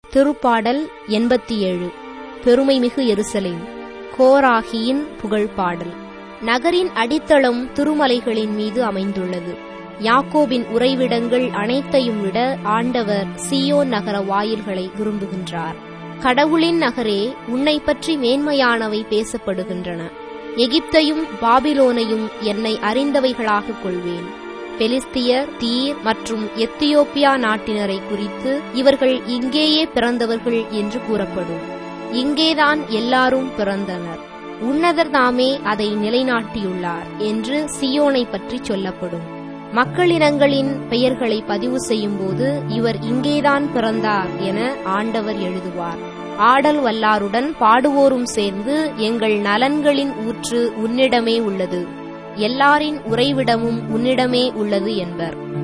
திருப்பாடல் எண்பத்தி ஏழு பெருமைமிகு எருசலேம் கோராகியின் புகழ் பாடல் நகரின் அடித்தளம் திருமலைகளின் மீது அமைந்துள்ளது யாக்கோபின் உறைவிடங்கள் அனைத்தையும் விட ஆண்டவர் சியோன் நகர வாயில்களை விரும்புகின்றார் கடவுளின் நகரே உன்னை பற்றி மேன்மையானவை பேசப்படுகின்றன எகிப்தையும் பாபிலோனையும் என்னை அறிந்தவைகளாகக் கொள்வேன் பெலிஸ்தியர் தீர் மற்றும் எத்தியோப்பியா நாட்டினரை குறித்து இவர்கள் இங்கேயே பிறந்தவர்கள் என்று கூறப்படும் இங்கேதான் எல்லாரும் பிறந்தனர் உன்னதர் தாமே அதை நிலைநாட்டியுள்ளார் என்று சியோனை பற்றி சொல்லப்படும் மக்களினங்களின் பெயர்களை பதிவு செய்யும்போது இவர் இங்கேதான் பிறந்தார் என ஆண்டவர் எழுதுவார் ஆடல் வல்லாருடன் பாடுவோரும் சேர்ந்து எங்கள் நலன்களின் ஊற்று உன்னிடமே உள்ளது எல்லாரின் உறைவிடமும் உன்னிடமே உள்ளது என்பர்